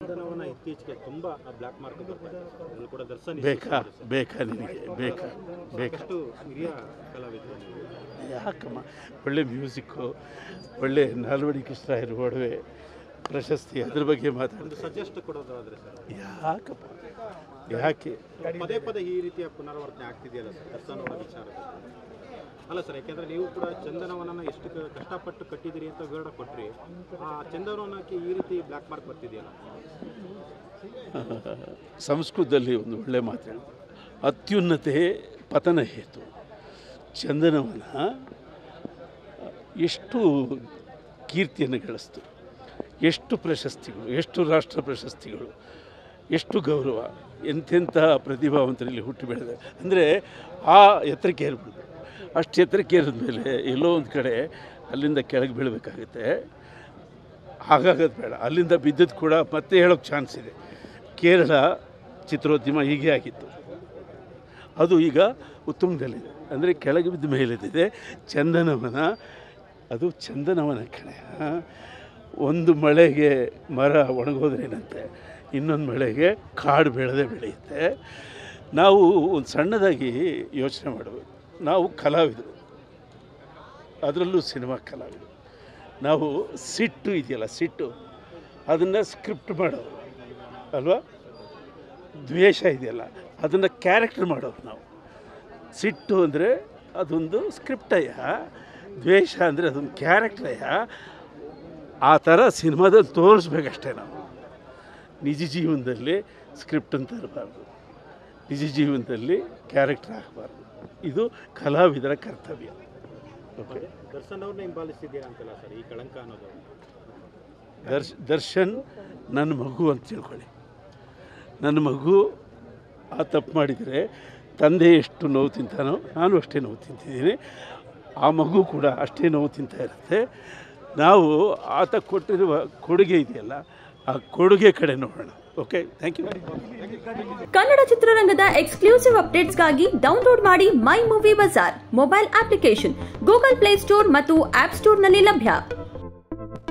ಚಂದನವನ ಇತ್ತೀಚೆಗೆ ತುಂಬಾ block mark ಬರ್ತಾರೆ ಅದ್ರಲ್ಲಿ ಕೂಡ ದರ್ಶನ್ ಬೇಕಾ ಬೇಕಾ ನಿನಗೆ ಬೇಕಾ ಬೇಕಾ ಸಾಕಷ್ಟು ಹಿರಿಯ ಕಲಾವಿದರು ನೀವು. ಯಾಕಮ್ಮ ಒಳ್ಳೆ ಮ್ಯೂಸಿಕ್ಕು ಒಳ್ಳೆ ನಾಲ್ವಡಿ ಕೃಷ್ಣರಾಯರು ಒಡವೆ ಪ್ರಶಸ್ತಿ ಅದ್ರ ಬಗ್ಗೆ ಒಂದು ಮಾತಾಡಿದ್ರೆ ಸಜೆಸ್ಟ್ ಕೊಡೋದಾದ್ರೆ ಸರ್ ಯಾಕಪ್ಪ ಯಾಕೆ ಪದೇ ಪದೇ ಈ ರೀತಿಯ ಪುನರಾವರ್ತನೆ ಆಗ್ತಿದೆಯಲ್ಲ ಸರ್ ದರ್ಶನ್ ಅವರ ವಿಚಾರದಲ್ಲಿ ಅಲ್ಲ ಸರ್ ಯಾಕೆಂದ್ರೆ ನೀವು ಕೂಡ ಚಂದನವನನ ಎಷ್ಟು ಕ- ಕಷ್ಟಪಟ್ಟು ಕಟ್ಟಿದಿರಿ ಅಂತ ವಿವರಣೆ ಕೊಟ್ರಿ ಆ ಚಂದನವನಕ್ಕೆ ಈ ರೀತಿ ಬ್ಲಾಕ್ ಮಾರ್ಕ್ ಬರ್ತಿದೆಯಲ್ಲ ಸಂಸ್ಕೃತದಲ್ಲಿ ಒಂದು ಒಳ್ಳೆ ಮಾತು ಹೇಳಿ ಅತ್ಯುನ್ನತೆ ಪತನ ಹೇತು ಚಂದನವನ ಎಷ್ಟು ಕೀರ್ತಿಯನ್ನು ಗಳಿಸ್ತು ಎಷ್ಟು ಪ್ರಶಸ್ತಿಗಳು ಎಷ್ಟು ರಾಷ್ಟ್ರ ಪ್ರಶಸ್ತಿಗಳು ಎಷ್ಟು ಗೌರವ ಎಂತೆಂಥ ಪ್ರತಿಭಾವಂತರಲ್ಲಿ ಹುಟ್ಟಿ ಬೆಳೆದ ಅಂದರೆ ಆ ಎತ್ತರಕ್ಕೆ ಏರ್ಬಿಡ್ದು ಅಷ್ಟು ಎತ್ತರಕ್ಕೆ ಏರಿದ ಮೇಲೆ ಎಲ್ಲೋ ಒಂದು ಕಡೆ ಅಲ್ಲಿಂದ ಕೆಳಗೆ ಬೀಳಬೇಕಾಗುತ್ತೆ ಹಾಗಾಗೋದು ಬೇಡ ಅಲ್ಲಿಂದ ಬಿದ್ದದ್ದು ಕೂಡ ಮತ್ತೆ ಹೇಳೋಕ್ಕೆ ಚಾನ್ಸ್ ಇದೆ ಕೇರಳ ಚಿತ್ರೋದ್ಯಮ ಹೀಗೆ ಆಗಿತ್ತು ಅದು ಈಗ ಉತ್ತುಂಗದಲ್ಲಿದೆ ಅಂದರೆ ಕೆಳಗೆ ಬಿದ್ದ ಮೇಲಿದೆ ಚಂದನವನ ಅದು ಚಂದನವನ ಕಣೆ ಆ. ಒಂದು ಮಳೆಗೆ ಮರ ಒಣಗೋದ್ರೇನಂತೆ ಇನ್ನೊಂದು ಮಳೆಗೆ ಕಾಡು ಬೆಳೆದೇ ಬೆಳೆಯುತ್ತೆ ನಾವು ಒಂದು ಸಣ್ಣದಾಗಿ ಯೋಚನೆ ಮಾಡಬೇಕು ನಾವು ಕಲಾವಿದರು ಅದರಲ್ಲೂ ಸಿನಿಮಾ ಕಲಾವಿದರು ನಾವು ಸಿಟ್ಟು ಇದೆಯಲ್ಲ ಸಿಟ್ಟು ಅದನ್ನು ಸ್ಕ್ರಿಪ್ಟ್ ಮಾಡೋರು ಅಲ್ವಾ ದ್ವೇಷ ಇದೆಯಲ್ಲ ಅದನ್ನು ಕ್ಯಾರೆಕ್ಟರ್ ಮಾಡೋರು ನಾವು ಸಿಟ್ಟು ಅಂದರೆ ಅದೊಂದು ಸ್ಕ್ರಿಪ್ಟಯ್ಯ ದ್ವೇಷ ಅಂದರೆ ಅದೊಂದು ಕ್ಯಾರೆಕ್ಟ್ರಯ್ಯ ಆ ಥರ ಸಿನಿಮಾದಲ್ಲಿ ತೋರಿಸ್ಬೇಕಷ್ಟೇ ನಾವು ನಿಜ ಜೀವನದಲ್ಲಿ ಸ್ಕ್ರಿಪ್ಟ್ ಅಂತ ಇರಬಾರ್ದು ನಿಜ ಜೀವನದಲ್ಲಿ ಕ್ಯಾರೆಕ್ಟರ್ ಆಗಬಾರ್ದು ಇದು ಕಲಾವಿದರ ಕರ್ತವ್ಯ ಓಕೆ ದರ್ಶನ್ ಅವ್ರನ್ನ ಹಿಂಬಾಲಿಸ್ತಿದ್ದೀರಾ ಅಂತಲ್ಲ ಸರ್ ಈ ಕಳಂಕ ಅನ್ನೋದು ದರ್ಶ್ ದರ್ಶನ್ ನನ್ನ ಮಗು ಅಂತ ತಿಳ್ಕೊಳ್ಳಿ ನನ್ನ ಮಗು ಆ ತಪ್ಪು ಮಾಡಿದರೆ ತಂದೆ ಎಷ್ಟು ನೋವು ತಿಂತಾನೋ ನಾನು ಅಷ್ಟೇ ನೋವು ತಿಂತಿದ್ದೀನಿ ಆ ಮಗು ಕೂಡ ಅಷ್ಟೇ ನೋವು ತಿಂತಾ ಇರುತ್ತೆ ನಾವು ಆತ ಕೊಟ್ಟಿರುವ ಕೊಡುಗೆ ಇದೆಯಲ್ಲ ಆ ಕೊಡುಗೆ ಕಡೆ ನೋಡೋಣ ಓಕೆ ಥ್ಯಾಂಕ್ ಯು ಕನ್ನಡ ಚಿತ್ರರಂಗದ ಎಕ್ಸ್ಕ್ಲೂಸಿವ್ ಅಪ್ಡೇಟ್ಸ್ಗಾಗಿ ಡೌನ್ಲೋಡ್ ಮಾಡಿ My Movie Bazaar mobile application Google Play Store ಮತ್ತು ಆಪ್ ಸ್ಟೋರ್ನಲ್ಲಿ ಲಭ್ಯ